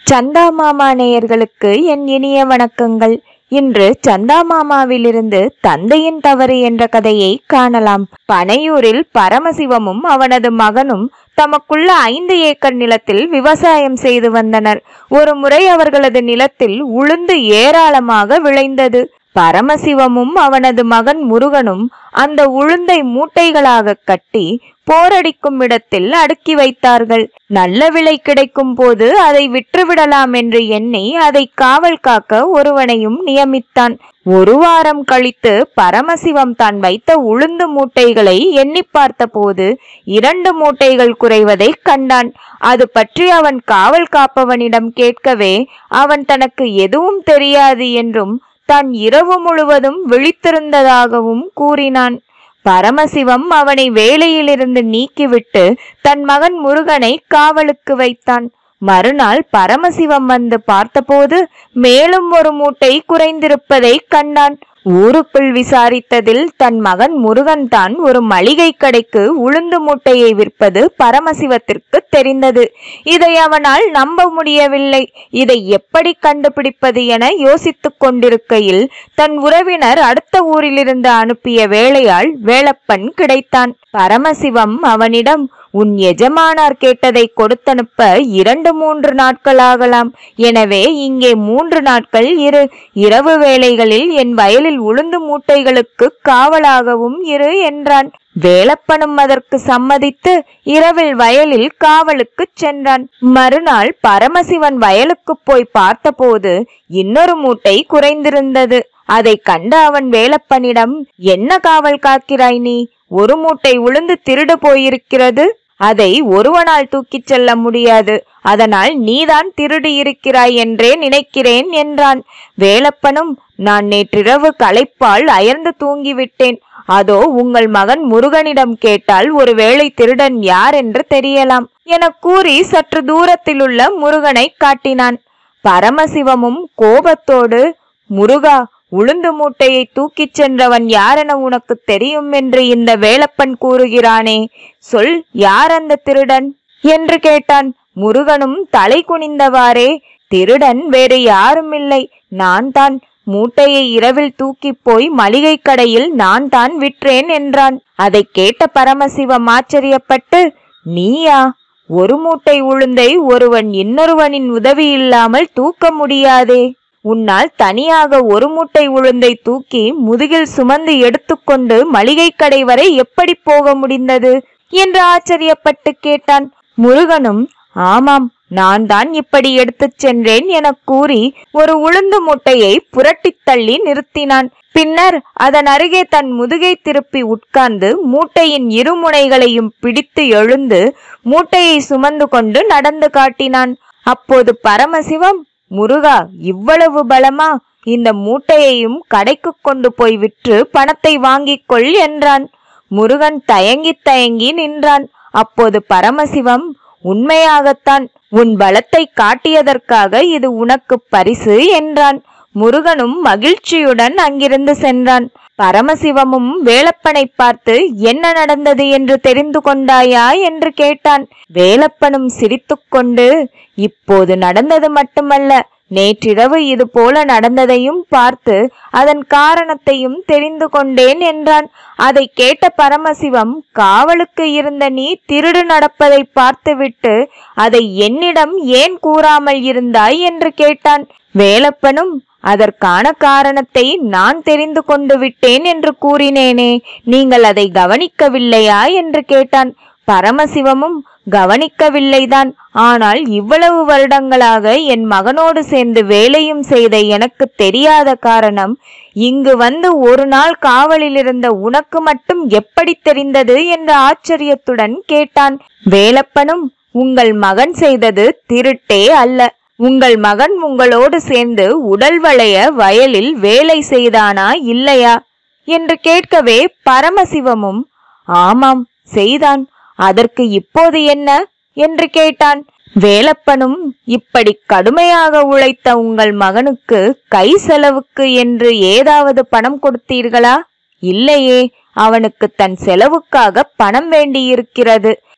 சந்தா மாமா நேயர்களுக்கு என் இனிய வணக்கங்கள் இன்று சந்தா மாமாவிலிருந்து தந்தையின் தவறு என்ற கதையை காணலாம் பனையூரில் பரமசிவமும் அவனது மகனும் தமக்குள்ள ஐந்து ஏக்கர் நிலத்தில் விவசாயம் செய்து வந்தனர் ஒரு முறை அவர்களது நிலத்தில் உளுந்து ஏராளமாக விளைந்தது பரமசிவமும் அவனது மகன் முருகனும் அந்த உளுந்தை மூட்டைகளாக கட்டி போரடிக்கும் இடத்தில் அடுக்கி வைத்தார்கள் நல்ல விலை கிடைக்கும் போது அதை விற்றுவிடலாம் என்று எண்ணி அதை காவல் காக்க ஒருவனையும் நியமித்தான் ஒரு வாரம் கழித்து பரமசிவம் தான் வைத்த உளுந்து மூட்டைகளை எண்ணி பார்த்தபோது இரண்டு மூட்டைகள் குறைவதை கண்டான் அது பற்றி அவன் காவல் காப்பவனிடம் கேட்கவே அவன் தனக்கு எதுவும் தெரியாது என்றும் தான் இரவு முழுவதும் விழித்திருந்ததாகவும் கூறினான் பரமசிவம் அவனை வேலையிலிருந்து நீக்கிவிட்டு தன் மகன் முருகனை காவலுக்கு வைத்தான் மறுநாள் பரமசிவம் வந்து பார்த்தபோது மேலும் ஒரு மூட்டை குறைந்திருப்பதை கண்டான் ஊருக்குள் விசாரித்ததில் தன் மகன் முருகன் தான் ஒரு மளிகை கடைக்கு உளுந்து மூட்டையை விற்பது பரமசிவத்திற்கு தெரிந்தது இதை அவனால் நம்ப முடியவில்லை இதை எப்படி கண்டுபிடிப்பது என யோசித்துக் கொண்டிருக்கையில் தன் உறவினர் அடுத்த ஊரிலிருந்து அனுப்பிய வேலையாள் வேலப்பன் கிடைத்தான் பரமசிவம் அவனிடம் உன் எஜமானார் கேட்டதை கொடுத்தனுப்ப இரண்டு மூன்று நாட்கள் ஆகலாம் எனவே இங்கே மூன்று நாட்கள் இரு இரவு வேளைகளில் என் வயலில் உளுந்து மூட்டைகளுக்கு காவலாகவும் இரு என்றான் வேலப்பனும் அதற்கு சம்மதித்து இரவில் வயலில் காவலுக்கு சென்றான் மறுநாள் பரமசிவன் வயலுக்கு போய் பார்த்தபோது இன்னொரு மூட்டை குறைந்திருந்தது அதை கண்ட அவன் வேலப்பனிடம் என்ன காவல் காக்கிறாய் நீ ஒரு மூட்டை உளுந்து திருடு போயிருக்கிறது அதை ஒருவனால் தூக்கிச் செல்ல முடியாது அதனால் நீதான் திருடி இருக்கிறாய் என்றே நினைக்கிறேன் என்றான் வேலப்பனும் நான் நேற்றிரவு களைப்பால் அயர்ந்து தூங்கிவிட்டேன் அதோ உங்கள் மகன் முருகனிடம் கேட்டால் ஒருவேளை திருடன் யார் என்று தெரியலாம் என கூறி சற்று தூரத்திலுள்ள முருகனை காட்டினான் பரமசிவமும் கோபத்தோடு முருகா உளுந்து மூட்டையை தூக்கிச் சென்றவன் யாரென உனக்கு தெரியும் என்று இந்த வேலப்பன் கூறுகிறானே சொல் யார் அந்த திருடன் என்று கேட்டான் முருகனும் தலை குனிந்தவாறே திருடன் வேறு யாரும் இல்லை நான் தான் மூட்டையை இரவில் தூக்கிப் போய் மளிகை கடையில் நான் தான் விற்றேன் என்றான் அதை கேட்ட பரமசிவம் ஆச்சரியப்பட்டு நீயா ஒரு மூட்டை உளுந்தை ஒருவன் இன்னொருவனின் உதவி இல்லாமல் தூக்க முடியாதே உன்னால் தனியாக ஒரு மூட்டை உளுந்தை தூக்கி முதுகில் சுமந்து எடுத்துக்கொண்டு மளிகை கடை வரை எப்படி போக முடிந்தது என்று ஆச்சரியப்பட்டு கேட்டான் முருகனும் ஆமாம் நான் தான் இப்படி எடுத்துச் சென்றேன் என கூறி ஒரு உளுந்து மூட்டையை புரட்டித் தள்ளி நிறுத்தினான் பின்னர் அதன் அருகே தன் முதுகை திருப்பி உட்கார்ந்து மூட்டையின் இரு முனைகளையும் பிடித்து எழுந்து மூட்டையை சுமந்து கொண்டு நடந்து காட்டினான் அப்போது பரமசிவம் முருகா இவ்வளவு பலமா இந்த மூட்டையையும் கடைக்கு கொண்டு போய் விற்று பணத்தை வாங்கிக் கொள் என்றான் முருகன் தயங்கி தயங்கி நின்றான் அப்போது பரமசிவம் உண்மையாகத்தான் உன் பலத்தை காட்டியதற்காக இது உனக்கு பரிசு என்றான் முருகனும் மகிழ்ச்சியுடன் அங்கிருந்து சென்றான் பரமசிவமும் வேலப்பனை பார்த்து என்ன நடந்தது என்று தெரிந்து கொண்டாயா என்று கேட்டான் வேலப்பனும் சிரித்துக்கொண்டு இப்போது நடந்தது மட்டுமல்ல நேற்றிரவு இது போல நடந்ததையும் பார்த்து அதன் காரணத்தையும் தெரிந்து கொண்டேன் என்றான் அதை கேட்ட பரமசிவம் காவலுக்கு இருந்த நீ திருடு நடப்பதை பார்த்துவிட்டு அதை என்னிடம் ஏன் கூறாமல் இருந்தாய் என்று கேட்டான் வேலப்பனும் அதற்கான காரணத்தை நான் தெரிந்து கொண்டு விட்டேன் என்று கூறினேனே நீங்கள் அதை கவனிக்கவில்லையா என்று கேட்டான் பரமசிவமும் கவனிக்கவில்லைதான் ஆனால் இவ்வளவு வருடங்களாக என் மகனோடு சேர்ந்து வேலையும் செய்த எனக்கு தெரியாத காரணம் இங்கு வந்து ஒரு நாள் காவலில் இருந்த உனக்கு மட்டும் எப்படி தெரிந்தது என்ற ஆச்சரியத்துடன் கேட்டான் வேலப்பனும் உங்கள் மகன் செய்தது திருட்டே அல்ல உங்கள் மகன் உங்களோடு சேர்ந்து உடல் வளைய வயலில் வேலை செய்தானா இல்லையா என்று கேட்கவே பரமசிவமும் ஆமாம் செய்தான் அதற்கு இப்போது என்ன என்று கேட்டான் வேலப்பனும் இப்படி கடுமையாக உழைத்த உங்கள் மகனுக்கு கை செலவுக்கு என்று ஏதாவது பணம் கொடுத்தீர்களா இல்லையே அவனுக்கு தன் செலவுக்காக பணம் வேண்டியிருக்கிறது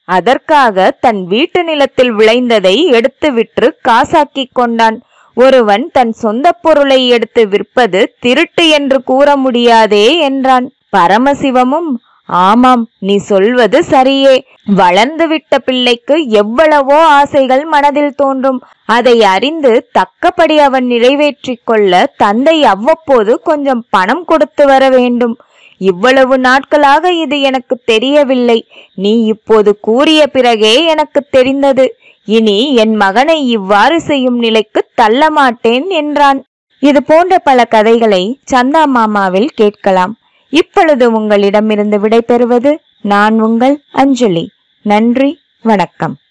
அதற்காக தன் வீட்டு நிலத்தில் விளைந்ததை எடுத்து விற்று காசாக்கிக் கொண்டான் ஒருவன் தன் சொந்த பொருளை எடுத்து விற்பது திருட்டு என்று கூற முடியாதே என்றான் பரமசிவமும் ஆமாம் நீ சொல்வது சரியே வளர்ந்துவிட்ட பிள்ளைக்கு எவ்வளவோ ஆசைகள் மனதில் தோன்றும் அதை அறிந்து தக்கபடி அவன் நிறைவேற்றிக் கொள்ள தந்தை அவ்வப்போது கொஞ்சம் பணம் கொடுத்து வர வேண்டும் இவ்வளவு நாட்களாக இது எனக்கு தெரியவில்லை நீ இப்போது கூறிய பிறகே எனக்கு தெரிந்தது இனி என் மகனை இவ்வாறு செய்யும் நிலைக்கு தள்ள மாட்டேன் என்றான் இது போன்ற பல கதைகளை சந்தா மாமாவில் கேட்கலாம் இப்பொழுது உங்களிடமிருந்து விடைபெறுவது நான் உங்கள் அஞ்சலி நன்றி வணக்கம்